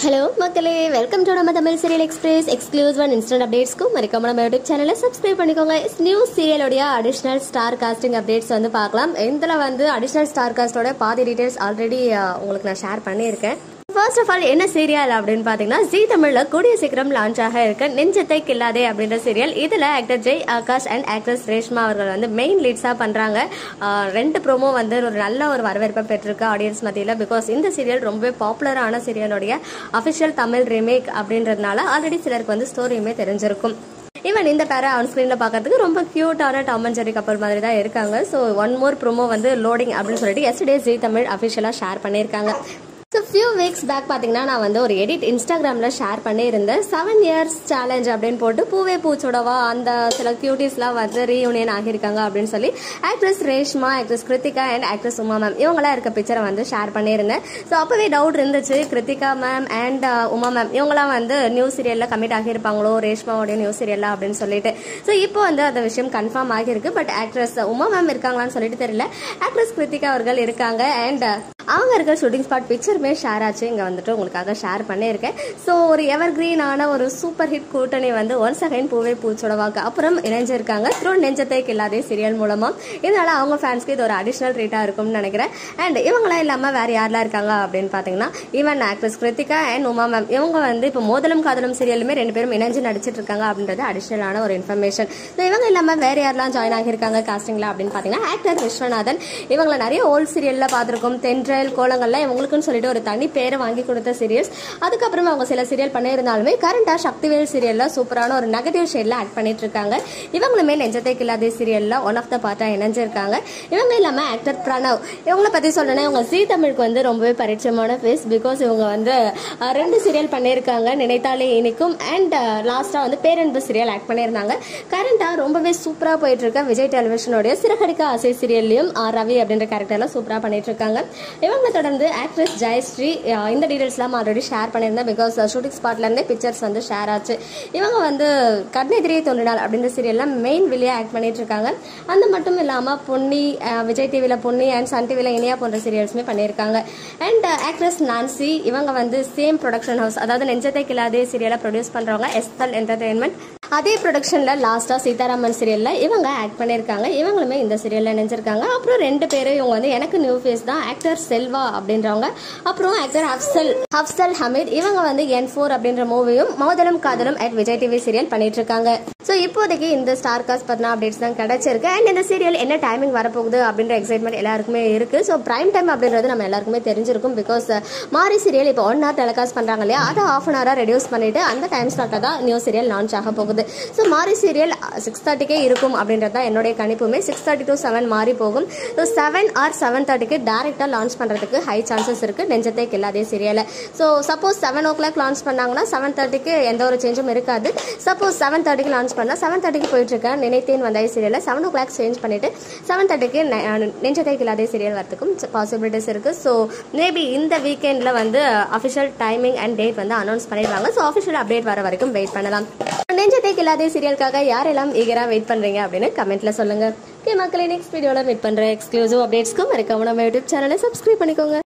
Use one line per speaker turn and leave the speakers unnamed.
hello மக்களே welcome to நம்ம Tamil serial express exclusive and instant அப்டேட்ஸ்க்கும் மறக்காம நம்ம யூடியூப் சேனலை சப்ஸ்கிரைப் பண்ணிக்கோங்க நியூ சீரியலோடைய அடிஷ்னல் ஸ்டார் காஸ்டிங் அப்டேட்ஸ் வந்து பார்க்கலாம் இதில் வந்து அடிஷ்னல் ஸ்டார் காஸ்டோட பாதி டீடைல்ஸ் ஆல்ரெடி உங்களுக்கு நான் ஷேர் பண்ணியிருக்கேன் ஃபர்ஸ்ட் ஆஃப் ஆல் என்ன சீரியல் அப்படின்னு பார்த்தீங்கன்னா ஜி தமிழில் கூடிய சீக்கிரம் லான்ச் ஆக இருக்க நெஞ்சத்தை கில்லாதே அப்படின்ற சீரியல் இதில் actor Jai Akash and actress Reshma அவர்கள் வந்து மெயின் லீட்ஸாக பண்ணுறாங்க ரெண்டு ப்ரோமோ வந்து ஒரு நல்ல ஒரு வரவேற்பை பெற்றிருக்கு ஆடியன்ஸ் மத்தியில் பிகாஸ் இந்த சீரியல் ரொம்பவே பாப்புலரான சீரியலுடைய அஃபிஷியல் தமிழ் ரீமேக் அப்படின்றதுனால ஆல்ரெடி சிலருக்கு வந்து ஸ்டோரியுமே தெரிஞ்சிருக்கும் ஈவன் இந்த பேரை ஆன் ஸ்க்ரீனில் பார்க்கறதுக்கு ரொம்ப க்யூட்டான டாம் அண்ட் ஜெரி கப்பல் மாதிரி தான் இருக்காங்க ஸோ ஒன் மோர் ப்ரோமோ வந்து லோடிங் அப்படின்னு சொல்லிட்டு எஸ்டே ஜி தமிழ் அஃபிஷியலாக ஷேர் பண்ணியிருக்காங்க ஸோ ஃபியூ வீக்ஸ் பேக் பார்த்தீங்கன்னா நான் வந்து ஒரு எடிட் இன்ஸ்டாகிராமில் ஷேர் பண்ணியிருந்தேன் செவன் இயர்ஸ் சேலஞ்ச் அப்படின்னு போட்டு பூவே பூச்சோடவா அந்த சில கியூட்டிஸ்லாம் வந்து ரீயூனியன் ஆகியிருக்காங்க அப்படின்னு சொல்லி actress Reshma actress Krithika and actress Uma ma'am இவங்களாம் இருக்க பிக்சரை வந்து ஷேர் பண்ணியிருந்தேன் ஸோ அப்போவே டவுட் இருந்துச்சு Krithika ma'am and Uma ma'am இவங்களாம் வந்து நியூ சீரியலில் கமிட் ஆகியிருப்பாங்களோ ரேஷ்மாவோடைய நியூ சீரியலில் அப்படின்னு சொல்லிட்டு ஸோ இப்போ வந்து அந்த விஷயம் கன்ஃபார்ம் ஆகியிருக்கு பட் ஆக்ட்ரஸ் உமா மேம் இருக்காங்களான்னு சொல்லிட்டு தெரியல ஆக்ட்ரஸ் கிருத்திகா அவர்கள் இருக்காங்க அண்ட் அவங்க இருக்கிற ஷூட்டிங் ஸ்பாட் பிக்சருமே ஷேர் ஆச்சு இங்கே வந்துட்டு உங்களுக்காக ஷேர் பண்ணியிருக்கேன் ஸோ ஒரு எவர் கிரீனான ஒரு சூப்பர் ஹிட் கூட்டணி வந்து ஒன் செகண்ட் பூவே பூச்சோட வாக்கு அப்புறம் இணைஞ்சிருக்காங்க த்ரூ நெஞ்சத்தை கில்லாதே சீரியல் மூலமாக இதனால அவங்க ஃபேன்ஸ்க்கு இது ஒரு அடிஷ்னல் ட்ரீட்டாக இருக்கும்னு நினைக்கிறேன் அண்ட் இவங்களாம் இல்லாமல் வேறு யாரெல்லாம் இருக்காங்க அப்படின்னு பார்த்தீங்கன்னா even actress Krithika and Uma ma'am இவங்க வந்து இப்போ மோதலும் காதலும் சீரியலுமே ரெண்டு பேரும் இணைஞ்சு நடிச்சிட்டு இருக்காங்க அப்படின்றது அடிஷ்னலான ஒரு இன்ஃபர்மேஷன் ஸோ இவங்க இல்லாமல் வேறு யாரெல்லாம் ஜாயின் ஆகியிருக்காங்க காஸ்டிங்கில் அப்படின்னு பார்த்தீங்கன்னா ஆக்டர் விஸ்வநாதன் இவங்களை நிறைய ஓல்ட் சீரியலில் பார்த்துருக்கோம் தென்றல் கோலங்கள்லாம் இவங்களுக்குன்னு சொல்லிட்டு ஒரு தனி பேரை வாங்கி கொடுத்த சீரியல்ஸ் அதுக்கப்புறம் அவங்க சில சீரியல் பண்ணியிருந்தாலுமே கரண்டாக சக்திவேல் சீரியலில் சூப்பரான ஒரு நெகட்டிவ் ஷேடில் ஆக்ட் பண்ணிட்டு இருக்காங்க இவங்களுமே நெஞ்சத்தை கில்லாதே சீரியலில் ஒன் ஆஃப் த பார்ட்டாக இணைஞ்சிருக்காங்க இவங்க இல்லாமல் ஆக்டர் பிரணவ் இவங்கள பற்றி சொல்லணும்னா இவங்க ஜி தமிழுக்கு வந்து ரொம்பவே பரிச்சயமான ஃபேஸ் பிகாஸ் இவங்க வந்து அஹ், ரெண்டு சீரியல் பண்ணியிருக்காங்க நினைத்தாலே இனிக்கும் அண்ட் லாஸ்ட்டாக வந்து பேரன்பு சீரியல் ஆக்ட் பண்ணியிருந்தாங்க கரண்டாக ரொம்பவே சூப்பராக போயிட்டு இருக்க விஜய் டெலிவிஷனுடைய சிறகடிக்க ஆசை சீரியல்லையும் ஆர் ரவி அப்படின்ற கேரக்டர்லாம் சூப்பராக பண்ணிட்டு இருக்காங்க இவங்களை தொடர்ந்து ஆக்ட்ரஸ் ஜெயஸ்ரீ அஹ், இந்த டீடைல்ஸ்லாம் ஆல்ரெடி ஷேர் பண்ணியிருந்தேன் பிகாஸ் ஷூட்டிங் ஸ்பாட்லேருந்தே பிக்சர்ஸ் வந்து ஷேர் ஆச்சு இவங்க வந்து கண்ணெதிரியே தோன்றினாள் அப்படின்ற சீரியல்லாம் மெயின் வில்லியாக ஆக்ட் பண்ணிட்டு இருக்காங்க அந்த மட்டும் இல்லாமல் பொன்னி அஹ், விஜய் டிவியில் பொன்னி அண்ட் சன் டிவியில் இனியா போன்ற சீரியல்ஸுமே பண்ணியிருக்காங்க அண்ட் ஆக்ட்ரஸ் நான்சி இவங்க வந்து சேம் ப்ரொடக்ஷன் ஹவுஸ் அதாவது நெஞ்சத்தை கில்லாதே சீரியலை ப்ரொடியூஸ் பண்ணுறவங்க எஸ்எல் என்டர்டெயின்மெண்ட் அதே ப்ரொடக்ஷனில் லாஸ்ட்டாக சீதாராமன் சீரியலில் இவங்க ஆக்ட் பண்ணியிருக்காங்க இவங்களுமே இந்த சீரியலில் நினைஞ்சிருக்காங்க அப்புறம் ரெண்டு பேரும் இவங்க வந்து எனக்கு நியூ ஃபேஸ் தான் ஆக்டர் செல்வா அப்படின்றவங்க அப்புறம் ஆக்டர் ஹப்சல் ஹப்சல் ஹமீத் இவங்க வந்து என் ஃபோர் அப்படின்ற மூவியும் மோதலும் காதலும் அட் விஜய் டிவி சீரியல் பண்ணிட்டு இருக்காங்க ஸோ இப்போதைக்கு இந்த ஸ்டார் காஸ்ட் பத்தின அப்டேட்ஸ் தான் கிடைச்சிருக்கு அண்ட் இந்த சீரியல் என்ன டைமிங் வரப்போகுது அப்படின்ற எக்ஸைட்மெண்ட் எல்லாருக்குமே இருக்கு ஸோ பிரைம் டைம் அப்படின்றது நம்ம எல்லாருக்குமே தெரிஞ்சிருக்கும் பிகாஸ் மாரி சீரியல் இப்போ ஒன் ஹவர் டெலிகாஸ்ட் பண்ணுறாங்க இல்லையா அதை ஆஃப் அன் ஹவராக ரெடியூஸ் பண்ணிட்டு அந்த டைம் ஸ்லாட்டில் தான் நியூ சீரியல் லான்ச் ஆக போகுது ஸோ மாரி சீரியல் சிக்ஸ் தேர்ட்டிக்கே இருக்கும் அப்படின்றது தான் என்னுடைய கணிப்புமே சிக்ஸ் தேர்ட்டி டு செவன் மாறி போகும் ஸோ செவன் ஆர் செவன் தேர்ட்டிக்கு டேரெக்டாக லான்ச் பண்ணுறதுக்கு ஹை சான்சஸ் இருக்குது நெஞ்சத்தை கில்லாதே சீரியலை so suppose seven o'clock launch பண்ணாங்கன்னா செவன் தேர்ட்டிக்கு எந்த ஒரு சேஞ்சும் இருக்காது சப்போஸ் செவன் தேர்ட்டிக்கு லான்ச் பண்ணால் செவன் தேர்ட்டிக்கு போயிட்டுருக்கேன் நினைத்தேன் வந்தாய் சீரியலில் செவன் ஓ கிளாக் சேஞ்ச் பண்ணிவிட்டு செவன் தேர்ட்டிக்கு நெஞ்சத்தை கில்லாதே சீரியல் வரதுக்கும் பாசிபிலிட்டிஸ் இருக்குது ஸோ மேபி இந்த வீக்கெண்டில் வந்து அஃபிஷியல் டைமிங் அண்ட் டேட் வந்து அனௌன்ஸ் பண்ணிடுவாங்க ஸோ அஃபிஷியல் அப்டேட் வர வரைக்கும் வெயிட் பண்ணலாம் நெஞ்சத்தை கில்லாதே சீரியலுக்காக யாரெல்லாம் ஈகராக வெயிட் பண்ணுறீங்க அப்படின்னு கமெண்ட்டில் சொல்லுங்கள் ஓகே மக்களை நெக்ஸ்ட் வீடியோவில் மீட் பண்ணுற எக்ஸ்க்ளூசிவ் அப்டேட்ஸ்க்கும் மறக்காம நம்ம யூடியூப் சேனலை சப்ஸ்கிரைப் பண்ணிக்கோங்க